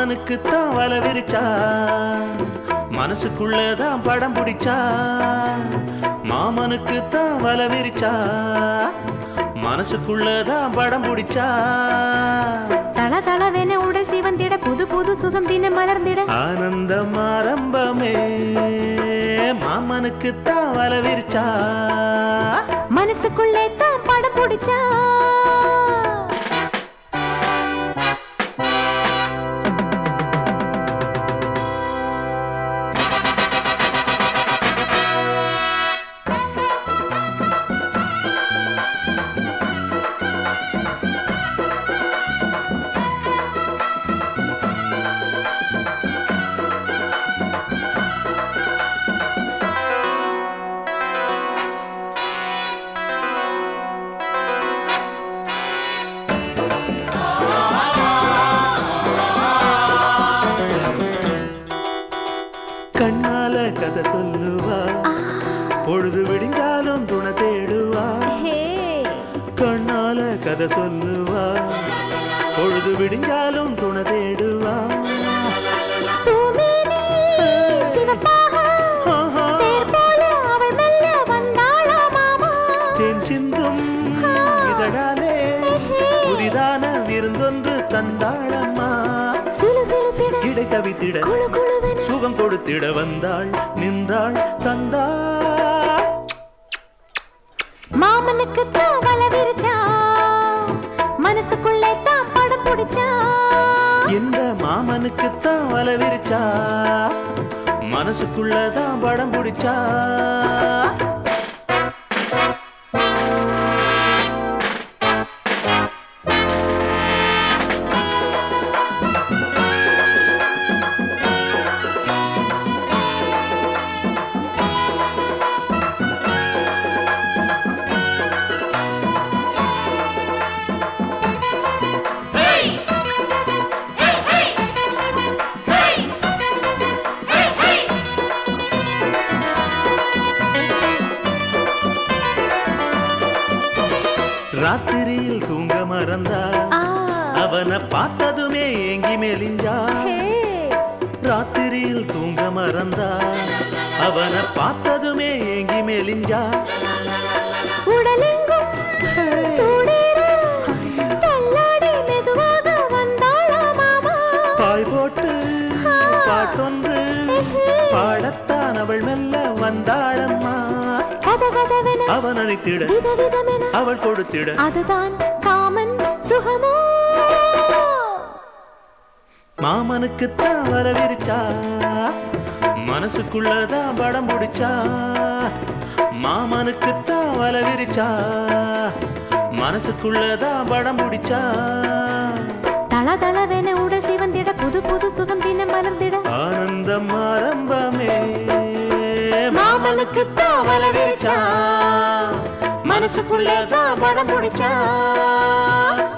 மாமனுக்குத்தான் வலை விரிச்சா மனசுக்குள்ளதான் படம் பிடிச்சா மாமனுக்குத்தான் வலை விரிச்சா மனசுக்குள்ளதான் படம் பிடிச்சா தள தளவென உடல் சிவந்திட புது புது சுகம் தினம் மலர்ந்திட ஆனந்தம் ஆரம்பமே மாமனுக்குத்தான் வலை விரிச்சா மனசுக்குள்ளே தான் படம் பிடிச்சா கண்ணால கதை சொல்லுவா பொழுது விடிஞ்சாலும் துணை தேடுவா ஹே கண்ணால கதை சொல்லுவா பொழுது விடிஞ்சாலும் துணை தேடுவா பூமேனி சிவப்பாக ஆஹா, தேர் போல அவள் மெல்ல வந்தாளா மாமா தேன் சிந்தும் இதழாலே புதிதான விருந்தொன்று தந்தாளம்மா சிலு சிலுத்திட இடை தவித்திட குழு குழுவென சுகம் கொடுத்திட வந்தாள் நின்றாள் தந்தாள் மாமனுக்கு தான் வலை விரிச்சா மனசுக்குள்ளே தான் படம் பிடிச்சா இந்த மாமனுக்குத்தான் வலை விரிச்சா மனசுக்குள்ளதான் படம் பிடிச்சா ராத்திரியில் தூங்க மறந்தா ஆ, அவனை பார்த்ததுமே ஏங்கி மெலிஞ்சா ஹே, ராத்திரியில் தூங்க மறந்தா அவனை பார்த்ததுமே ஏங்கி மெலிஞ்சா உடலெங்கும் சூடேற தள்ளாடி மெதுவாக வந்தாளா மாமா பாய் போட்டு பாட்டொன்று பாடத்தான் அவள் மெல்ல வந்தாளம்மா கதகதவென அவன் அழைத்திட விதவிதமென அவள் கொடுத்திட அதுதான் காமன் சுகமோ மாமனுக்குத்தான் வரவிருச்சா மனசுக்குள்ளதான் படம் பிடிச்சா மாமனுக்குத்தான் வலவிரிச்சா மனசுக்குள்ளதான் படம் பிடிச்சா தள தளவென உடல் சிவந்திட புது புது சுகம் தினம் மலர்ந்திட ஆனந்தம் ஆரம்பமே மாமனுக்குத்தான் வலவிரிச்சா மனசுக்குள்ளதான் படம் பிடிச்சா